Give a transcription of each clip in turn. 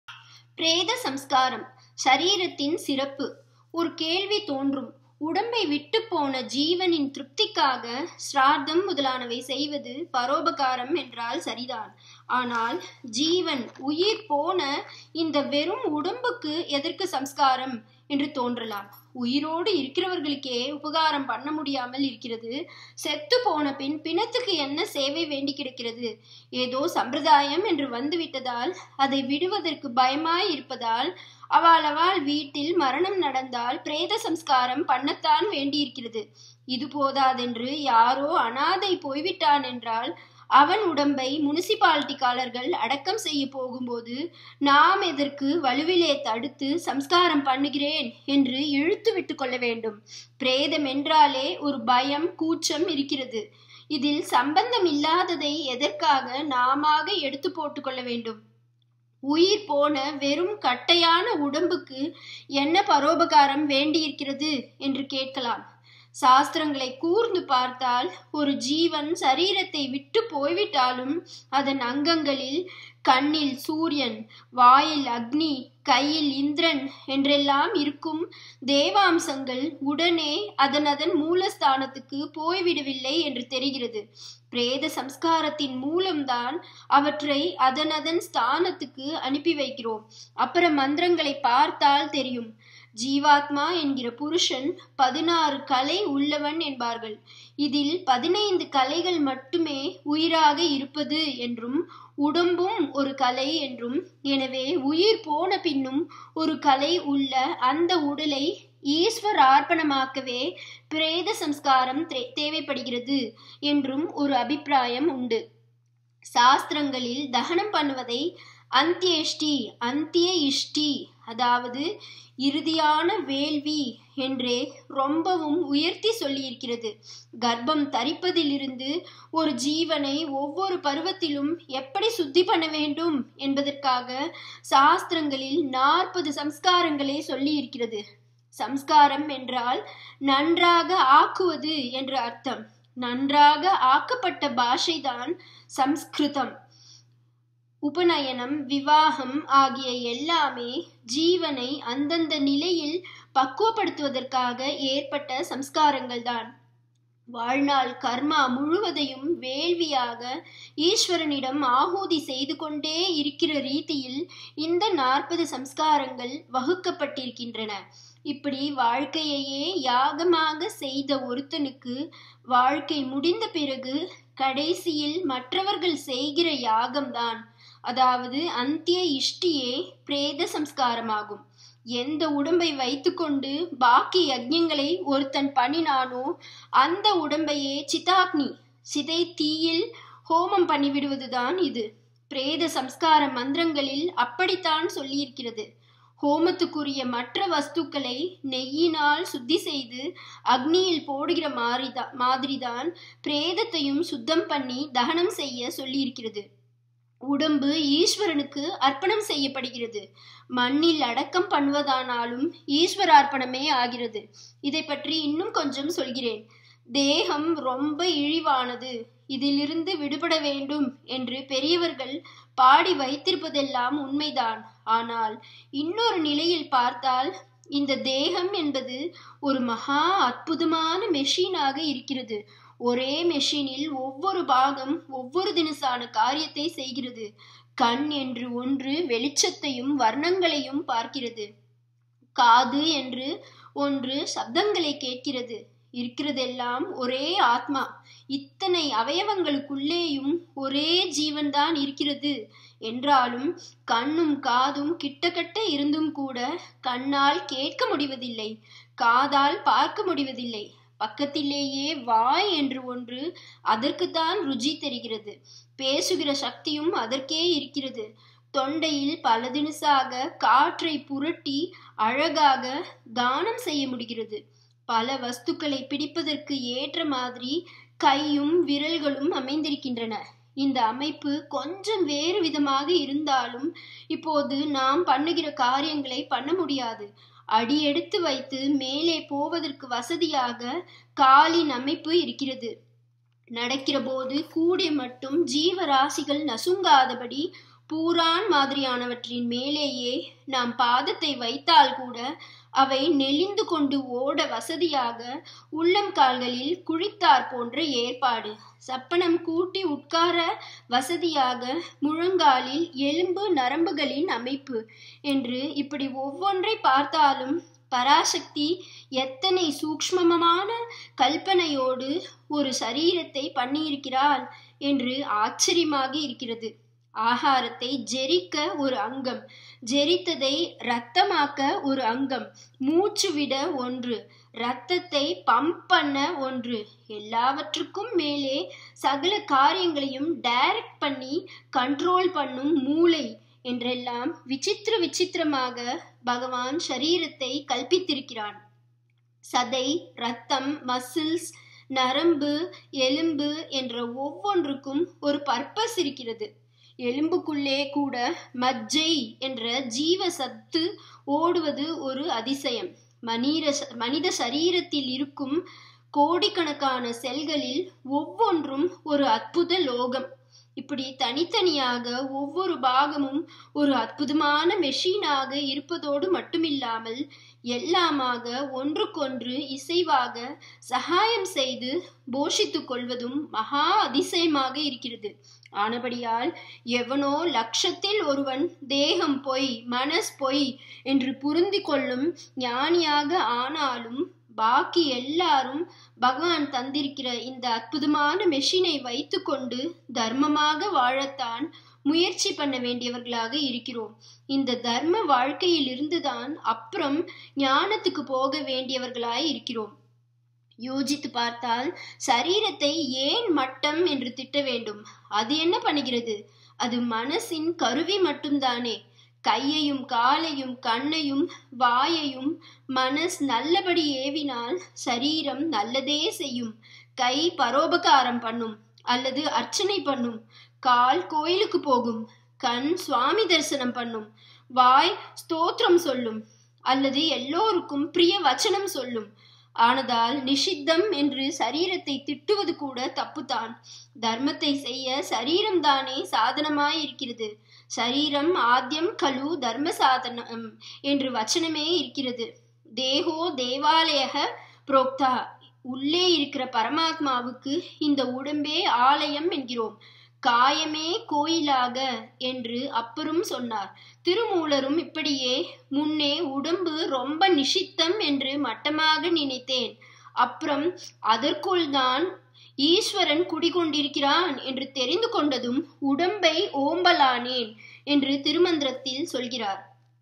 பிரேத சம்ஸ்காரம் சரீரத்தின் சிறப்பு ஒரு கேள்வி தோன்றும் உடம்பை விட்டு போன ஜீவனின் திருப்திக்காக சிரார்த்தம் முதலானவை செய்வது பரோபகாரம் என்றால் சரிதான் ஆனால் ஜீவன் உயிர் போன இந்த வெறும் உடம்புக்கு எதற்கு சம்ஸ்காரம் என்று தோன்றலாம் உயிரோடு இருக்கிறவர்களுக்கே உபகாரம் பண்ண முடியாமல் இருக்கிறது செத்து போன பின் பிணத்துக்கு என்ன சேவை வேண்டி கிடக்கிறது ஏதோ சம்பிரதாயம் என்று வந்துவிட்டதால் அதை விடுவதற்கு பயமாய் இருப்பதால் அவள் அவள் வீட்டில் மரணம் நடந்தால் பிரேத சம்ஸ்காரம் பண்ணத்தான் வேண்டியிருக்கிறது இது போதாதென்று யாரோ அனாதை போய்விட்டான் என்றால் அவன் உடம்பை முனிசிபாலிட்டிக்காரர்கள் அடக்கம் செய்ய போகும்போது நாம் எதற்கு வலுவிலே தடுத்து சம்ஸ்காரம் பண்ணுகிறேன் என்று இழுத்து விட்டு கொள்ள வேண்டும் பிரேதம் என்றாலே ஒரு பயம் கூச்சம் இருக்கிறது இதில் சம்பந்தம் இல்லாததை எதற்காக நாமாக எடுத்து போட்டுக்கொள்ள வேண்டும் உயிர் போன வெறும் கட்டையான உடம்புக்கு என்ன பரோபகாரம் வேண்டியிருக்கிறது என்று கேட்கலாம் சாஸ்திரங்களை கூர்ந்து பார்த்தால் ஒரு ஜீவன் சரீரத்தை விட்டு போய்விட்டாலும் அதன் அங்கங்களில் கண்ணில் சூரியன் வாயில் அக்னி கையில் இந்திரன் என்றெல்லாம் இருக்கும் தேவாம்சங்கள் உடனே அதன் அதன் மூலஸ்தானத்துக்கு போய்விடவில்லை என்று தெரிகிறது பிரேத சம்ஸ்காரத்தின் மூலம்தான் அவற்றை அதன் அதன் ஸ்தானத்துக்கு அனுப்பி வைக்கிறோம் அப்புறம் மந்திரங்களை பார்த்தால் தெரியும் ஜீவாத்மா என்கிற புருஷன் பதினாறு கலை உள்ளவன் என்பார்கள் இதில் பதினைந்து கலைகள் மட்டுமே உயிராக இருப்பது என்றும் உடம்பும் ஒரு கலை என்றும் எனவே உயிர் போன பின்னும் ஒரு கலை உள்ள அந்த உடலை ஈஸ்வர ஆர்ப்பணமாக்கவே பிரேத சம்ஸ்காரம் தேவைப்படுகிறது என்றும் ஒரு அபிப்பிராயம் உண்டு சாஸ்திரங்களில் தகனம் பண்ணுவதை அந்தியேஷ்டி அந்திய இஷ்டி அதாவது இறுதியான வேள்வி என்றே ரொம்பவும் உயர்த்தி சொல்லியிருக்கிறது கர்ப்பம் தரிப்பதிலிருந்து ஒரு ஜீவனை ஒவ்வொரு பருவத்திலும் எப்படி சுத்தி பண்ண வேண்டும் என்பதற்காக சாஸ்திரங்களில் நாற்பது சம்ஸ்காரங்களே சொல்லி இருக்கிறது சம்ஸ்காரம் என்றால் நன்றாக ஆக்குவது என்று அர்த்தம் நன்றாக ஆக்கப்பட்ட பாஷைதான் சம்ஸ்கிருதம் உபநயனம் விவாகம் ஆகிய எல்லாமே ஜீவனை அந்தந்த நிலையில் பக்குவப்படுத்துவதற்காக ஏற்பட்ட சம்ஸ்காரங்கள் தான் வாழ்நாள் கர்மா முழுவதையும் வேள்வியாக ஈஸ்வரனிடம் ஆகூதி செய்து கொண்டே இருக்கிற ரீதியில் இந்த நாற்பது சம்ஸ்காரங்கள் வகுக்கப்பட்டிருக்கின்றன இப்படி வாழ்க்கையையே யாகமாக செய்த ஒருத்தனுக்கு வாழ்க்கை முடிந்த பிறகு கடைசியில் மற்றவர்கள் செய்கிற யாகம்தான் அதாவது அந்திய இஷ்டியே பிரேத சம்ஸ்காரமாகும் எந்த உடம்பை வைத்துக்கொண்டு பாக்கி யஜ்யங்களை ஒருத்தன் பண்ணினானோ அந்த உடம்பையே சிதாக்னி சிதை தீயில் ஹோமம் பண்ணிவிடுவதுதான் இது பிரேத சம்ஸ்கார மந்திரங்களில் அப்படித்தான் சொல்லியிருக்கிறது ஹோமத்துக்குரிய மற்ற வஸ்துக்களை நெய்யினால் சுத்தி செய்து அக்னியில் போடுகிற மாதிரிதான் மாதிரிதான் பிரேதத்தையும் சுத்தம் பண்ணி தகனம் செய்ய சொல்லியிருக்கிறது உடம்பு ஈஸ்வரனுக்கு அர்ப்பணம் செய்யப்படுகிறது மண்ணில் அடக்கம் பண்ணுவதானாலும் ஈஸ்வரார்ப்பணமே ஆகிறது இதை பற்றி இன்னும் கொஞ்சம் சொல்கிறேன் தேகம் ரொம்ப இழிவானது இதிலிருந்து விடுபட வேண்டும் என்று பெரியவர்கள் பாடி வைத்திருப்பதெல்லாம் உண்மைதான் ஆனால் இன்னொரு நிலையில் பார்த்தால் இந்த தேகம் என்பது ஒரு மகா அற்புதமான மெஷினாக இருக்கிறது ஒரே மெஷினில் ஒவ்வொரு பாகம் ஒவ்வொரு தினசான காரியத்தை செய்கிறது கண் என்று ஒன்று வெளிச்சத்தையும் வர்ணங்களையும் பார்க்கிறது காது என்று ஒன்று சப்தங்களை கேட்கிறது இருக்கிறதெல்லாம் ஒரே ஆத்மா இத்தனை அவயவங்களுக்குள்ளேயும் ஒரே ஜீவன்தான் இருக்கிறது என்றாலும் கண்ணும் காதும் கிட்டக்கட்ட இருந்தும் கூட கண்ணால் கேட்க முடிவதில்லை காதால் பார்க்க முடிவதில்லை பக்கத்திலேயே வாய் என்று ஒன்று அதற்குத்தான் ருச்சி தெரிகிறது பேசுகிற சக்தியும் அதற்கே இருக்கிறது தொண்டையில் பல தினசாக காற்றை புரட்டி அழகாக தானம் செய்ய முடிகிறது பல வஸ்துக்களை பிடிப்பதற்கு ஏற்ற மாதிரி கையும் விரல்களும் அமைந்திருக்கின்றன இந்த அமைப்பு கொஞ்சம் வேறு விதமாக இருந்தாலும் இப்போது நாம் பண்ணுகிற காரியங்களை பண்ண முடியாது அடி எடுத்து வைத்து மேலே போவதற்கு வசதியாக காலின் அமைப்பு இருக்கிறது நடக்கிற போது கூடிய மட்டும் ஜீவராசிகள் நசுங்காதபடி பூரான் மாதிரியானவற்றின் மேலேயே நாம் பாதத்தை வைத்தால் கூட அவை நெளிந்து கொண்டு ஓட வசதியாக உள்ளம் கால்களில் குழித்தார் போன்ற ஏற்பாடு சப்பனம் கூட்டி உட்கார வசதியாக முழங்காலில் எலும்பு நரம்புகளின் அமைப்பு என்று இப்படி ஒவ்வொன்றை பார்த்தாலும் பராசக்தி எத்தனை சூக்ஷ்மமான கல்பனையோடு ஒரு சரீரத்தை பண்ணியிருக்கிறாள் என்று ஆச்சரியமாக இருக்கிறது ஆகாரத்தை ஜெரிக்க ஒரு அங்கம் ஜெரித்ததை இரத்தமாக்க ஒரு அங்கம் மூச்சு விட ஒன்று இரத்தத்தை பம்ப் பண்ண ஒன்று எல்லாவற்றுக்கும் மேலே சகல காரியங்களையும் டைரக்ட் பண்ணி கண்ட்ரோல் பண்ணும் மூளை என்றெல்லாம் விசித்திர விசித்திரமாக பகவான் சரீரத்தை கல்பித்திருக்கிறான் சதை ரத்தம் மசில்ஸ் நரம்பு எலும்பு என்ற ஒவ்வொன்றுக்கும் ஒரு பர்பஸ் இருக்கிறது எலும்புக்குள்ளே கூட மஜ்ஜை என்ற ஜீவ சத்து ஓடுவது ஒரு அதிசயம் மனித மனித சரீரத்தில் இருக்கும் கோடிக்கணக்கான செல்களில் ஒவ்வொன்றும் ஒரு அற்புத லோகம் இப்படி தனித்தனியாக ஒவ்வொரு பாகமும் ஒரு அற்புதமான மெஷினாக இருப்பதோடு மட்டுமில்லாமல் எல்லாமாக ஒன்றுக்கொன்று இசைவாக சகாயம் செய்து போஷித்துக் கொள்வதும் மகா அதிசயமாக இருக்கிறது ஆனபடியால் எவனோ லட்சத்தில் ஒருவன் தேகம் பொய் மனஸ் பொய் என்று புரிந்து கொள்ளும் ஞானியாக ஆனாலும் பாக்கி எல்லாரும் பகவான் தந்திருக்கிற இந்த அற்புதமான மெஷினை வைத்துக்கொண்டு தர்மமாக வாழத்தான் முயற்சி பண்ண வேண்டியவர்களாக இருக்கிறோம் இந்த தர்ம வாழ்க்கையில் இருந்துதான் அப்புறம் ஞானத்துக்கு போக வேண்டியவர்களாய் இருக்கிறோம் யோசித்து பார்த்தால் சரீரத்தை ஏன் மட்டம் என்று திட்ட வேண்டும் அது என்ன பண்ணுகிறது அது மனசின் கருவி மட்டும்தானே கையையும் காலையும் கண்ணையும் வாயையும் மனஸ் நல்லபடி ஏவினால் சரீரம் நல்லதே செய்யும் கை பரோபகாரம் பண்ணும் அல்லது அர்ச்சனை பண்ணும் கால் கோயிலுக்கு போகும் கண் சுவாமி தரிசனம் பண்ணும் வாய் ஸ்தோத்திரம் சொல்லும் அல்லது எல்லோருக்கும் பிரிய வச்சனம் சொல்லும் ஆனதால் நிஷித்தம் என்று சரீரத்தை திட்டுவது கூட தப்புதான் தர்மத்தை செய்ய சரீரம் தானே சாதனமாய் இருக்கிறது சரீரம் ஆத்தியம் கலு தர்ம சாதனம் என்று வச்சனமே இருக்கிறது தேகோ தேவாலயக புரோக்தா உள்ளே இருக்கிற பரமாத்மாவுக்கு இந்த உடம்பே ஆலயம் என்கிறோம் காயமே கோயிலாக என்று அப்பரும் சொன்னார் திருமூலரும் இப்படியே முன்னே உடம்பு ரொம்ப நிஷித்தம் என்று மட்டமாக நினைத்தேன் அப்புறம் அதற்குள் தான் ஈஸ்வரன் குடிகொண்டிருக்கிறான் என்று தெரிந்து கொண்டதும் உடம்பை ஓம்பலானேன் என்று திருமந்திரத்தில் சொல்கிறார்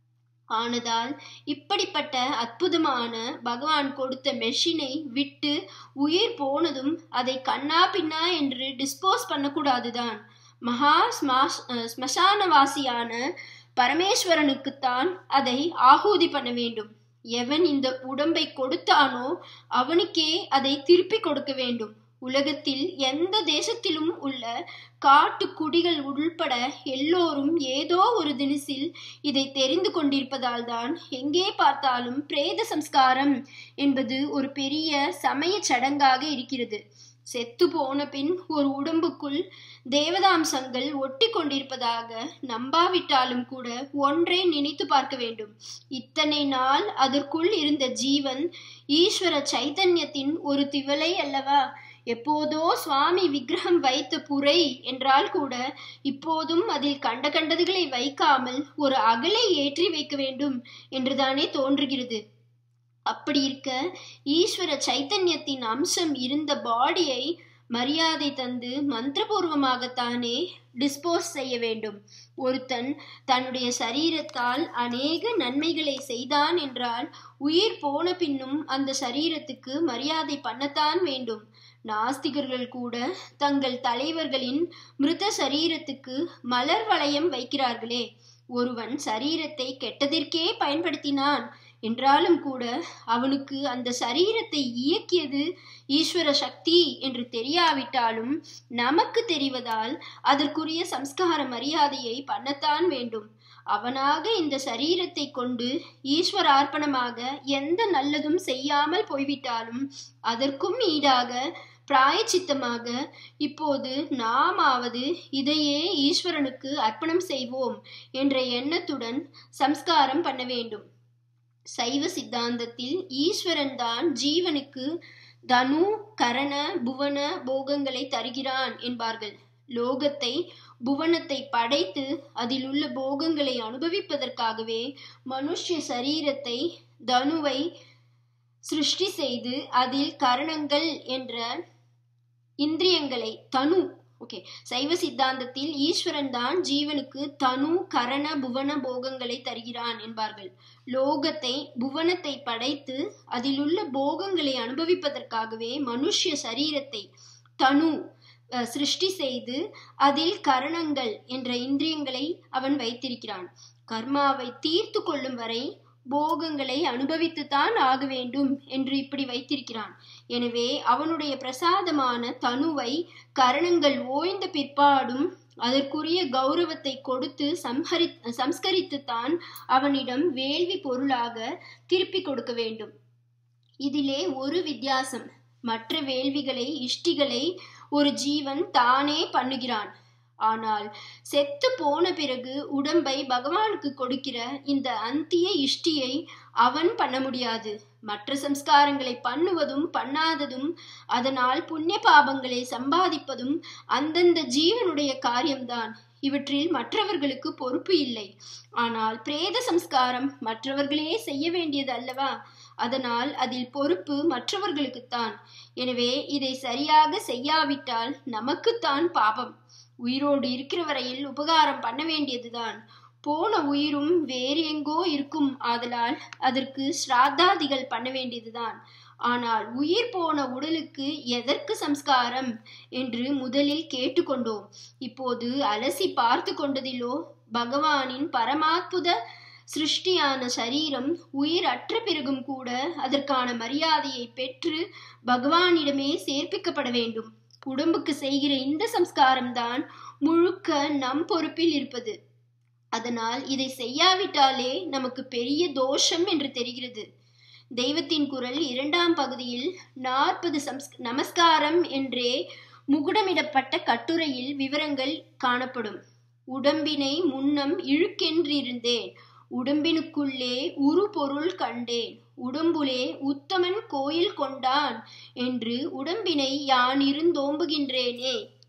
ஆனதால் இப்படிப்பட்ட அற்புதமான பகவான் கொடுத்த மெஷினை விட்டு உயிர் போனதும் அதை கண்ணா பின்னா என்று டிஸ்போஸ் பண்ணக்கூடாதுதான் மகா ஸ்மசானவாசியான பரமேஸ்வரனுக்குத்தான் அதை ஆகூதி பண்ண வேண்டும் எவன் இந்த உடம்பை கொடுத்தானோ அவனுக்கே அதை திருப்பி கொடுக்க வேண்டும் உலகத்தில் எந்த தேசத்திலும் உள்ள காட்டு குடிகள் உள்பட எல்லோரும் ஏதோ ஒரு தினசில் இதை தெரிந்து கொண்டிருப்பதால் தான் எங்கே பார்த்தாலும் பிரேத சம்ஸ்காரம் என்பது ஒரு பெரிய சமய சடங்காக இருக்கிறது செத்து போன பின் ஒரு உடம்புக்குள் தேவதாம்சங்கள் ஒட்டி கொண்டிருப்பதாக நம்பாவிட்டாலும் கூட ஒன்றை நினைத்து பார்க்க வேண்டும் இத்தனை நாள் அதற்குள் இருந்த ஜீவன் ஈஸ்வர சைத்தன்யத்தின் ஒரு திவலை அல்லவா எப்போதோ சுவாமி விக்கிரகம் வைத்த புரை என்றால் கூட இப்போதும் அதில் கண்ட கண்டதுகளை வைக்காமல் ஒரு அகலை ஏற்றி வைக்க வேண்டும் என்றுதானே தோன்றுகிறது அப்படி இருக்க ஈஸ்வர சைத்தன்யத்தின் அம்சம் இருந்த பாடியை மரியாதை தந்து மந்திரபூர்வமாகத்தானே டிஸ்போஸ் செய்ய வேண்டும் ஒருத்தன் தன்னுடைய சரீரத்தால் அநேக நன்மைகளை செய்தான் என்றால் உயிர் போன பின்னும் அந்த சரீரத்துக்கு மரியாதை பண்ணத்தான் வேண்டும் நாஸ்திகர்கள் கூட தங்கள் தலைவர்களின் மிருத சரீரத்துக்கு மலர் வளையம் வைக்கிறார்களே ஒருவன் சரீரத்தை கெட்டதிற்கே பயன்படுத்தினான் என்றாலும் கூட அவனுக்கு அந்த சரீரத்தை இயக்கியது ஈஸ்வர சக்தி என்று தெரியாவிட்டாலும் நமக்கு தெரிவதால் அதற்குரிய சம்ஸ்கார மரியாதையை பண்ணத்தான் வேண்டும் அவனாக இந்த சரீரத்தை கொண்டு ஈஸ்வரார்ப்பணமாக எந்த நல்லதும் செய்யாமல் போய்விட்டாலும் அதற்கும் ஈடாக பிராயச்சித்தமாக இப்போது நாமாவது இதையே ஈஸ்வரனுக்கு அர்ப்பணம் செய்வோம் என்ற எண்ணத்துடன் சம்ஸ்காரம் பண்ண வேண்டும் சைவ சித்தாந்தத்தில் ஈஸ்வரன் தான் ஜீவனுக்கு தனு கரண புவன போகங்களை தருகிறான் என்பார்கள் லோகத்தை புவனத்தை படைத்து அதில் உள்ள போகங்களை அனுபவிப்பதற்காகவே மனுஷ்ய சரீரத்தை தனுவை சிருஷ்டி செய்து அதில் கரணங்கள் என்ற இந்திரியங்களை தனு ஓகே சைவ சித்தாந்தத்தில் ஈஸ்வரன் தான் ஜீவனுக்கு தனு கரண புவன போகங்களை தருகிறான் என்பார்கள் லோகத்தை புவனத்தை படைத்து அதிலுள்ள போகங்களை அனுபவிப்பதற்காகவே மனுஷ்ய சரீரத்தை தனு சிருஷ்டி செய்து அதில் கரணங்கள் என்ற இந்திரியங்களை அவன் வைத்திருக்கிறான் கர்மாவை தீர்த்து கொள்ளும் வரை போகங்களை அனுபவித்துத்தான் ஆக வேண்டும் என்று இப்படி வைத்திருக்கிறான் எனவே அவனுடைய பிரசாதமான தனுவை கரணங்கள் ஓய்ந்த பிற்பாடும் அதற்குரிய கௌரவத்தை கொடுத்து சம்ஹரி சம்ஸ்கரித்துத்தான் அவனிடம் வேள்வி பொருளாக திருப்பி கொடுக்க வேண்டும் இதிலே ஒரு வித்தியாசம் மற்ற வேள்விகளை இஷ்டிகளை ஒரு ஜீவன் தானே பண்ணுகிறான் ஆனால் செத்து போன பிறகு உடம்பை பகவானுக்கு கொடுக்கிற இந்த அந்திய இஷ்டியை அவன் பண்ண முடியாது மற்ற சம்ஸ்காரங்களை பண்ணுவதும் பண்ணாததும் அதனால் புண்ணிய பாபங்களை சம்பாதிப்பதும் அந்தந்த ஜீவனுடைய காரியம்தான் இவற்றில் மற்றவர்களுக்கு பொறுப்பு இல்லை ஆனால் பிரேத சம்ஸ்காரம் மற்றவர்களே செய்ய வேண்டியது அல்லவா அதனால் அதில் பொறுப்பு மற்றவர்களுக்குத்தான் எனவே இதை சரியாக செய்யாவிட்டால் நமக்குத்தான் பாபம் உயிரோடு இருக்கிற வரையில் உபகாரம் பண்ண வேண்டியதுதான் போன உயிரும் வேறு எங்கோ இருக்கும் ஆதலால் அதற்கு ஸ்ராத்தாதிகள் பண்ண வேண்டியதுதான் ஆனால் உயிர் போன உடலுக்கு எதற்கு சம்ஸ்காரம் என்று முதலில் கேட்டுக்கொண்டோம் இப்போது அலசி பார்த்து கொண்டதிலோ பகவானின் பரமாத்புத சிருஷ்டியான சரீரம் உயிர் அற்ற பிறகும் கூட அதற்கான மரியாதையை பெற்று பகவானிடமே சேர்ப்பிக்கப்பட வேண்டும் உடம்புக்கு செய்கிற இந்த சம்ஸ்காரம் தான் முழுக்க நம் பொறுப்பில் இருப்பது அதனால் இதை செய்யாவிட்டாலே நமக்கு பெரிய தோஷம் என்று தெரிகிறது தெய்வத்தின் குரல் இரண்டாம் பகுதியில் நாற்பது சம்ஸ் நமஸ்காரம் என்றே முகுடமிடப்பட்ட கட்டுரையில் விவரங்கள் காணப்படும் உடம்பினை முன்னம் இழுக்கென்றிருந்தேன் உடம்பினுக்குள்ளே உரு பொருள் கண்டேன் உடம்புலே உத்தமன் கோயில் கொண்டான் என்று உடம்பினை யான் இருந்தோம்புகின்றேனே